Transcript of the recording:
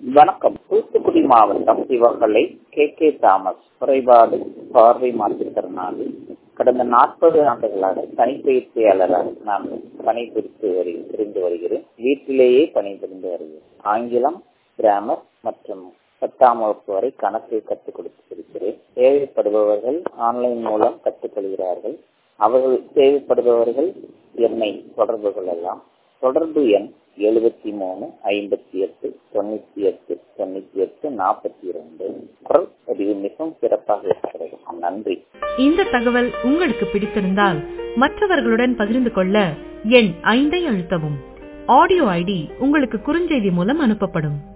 வணக்கம் தூத்துக்குடி மாவட்டம் Sivakalai K K Thomas குறைபாடு பார்வை மாற்றுத்திறனாளி கடந்த நாற்பது ஆண்டுகளாக தனிப்பயிற்சியாளராக நான் பணிபுரித்து வரு புரிந்து வருகிறேன் வீட்டிலேயே பணிபுரிந்து வருகிறேன் ஆங்கிலம் கிராமர் மற்றும் பத்தாம் வகுப்பு வரை கணக்கு கற்றுக் கொடுத்திருக்கிறேன் தேவைப்படுபவர்கள் ஆன்லைன் மூலம் கற்றுக்கொள்கிறார்கள் அவர்கள் தேவைப்படுபவர்கள் என்னை தொடர்பு கொள்ளலாம் தொடர்பு எண் எழுபத்தி மூணு ஐம்பத்தி எட்டு தொண்ணூத்தி எட்டு தொண்ணூத்தி எட்டு நாற்பத்தி இரண்டு குரல் பதிவு மிகவும் சிறப்பாக இருக்கிறது நன்றி இந்த தகவல் உங்களுக்கு பிடித்திருந்தால் மற்றவர்களுடன் பகிர்ந்து கொள்ள எண் ஐந்தை அழுத்தவும் ஆடியோ ஐடி உங்களுக்கு குறுஞ்செய்தி மூலம் அனுப்பப்படும்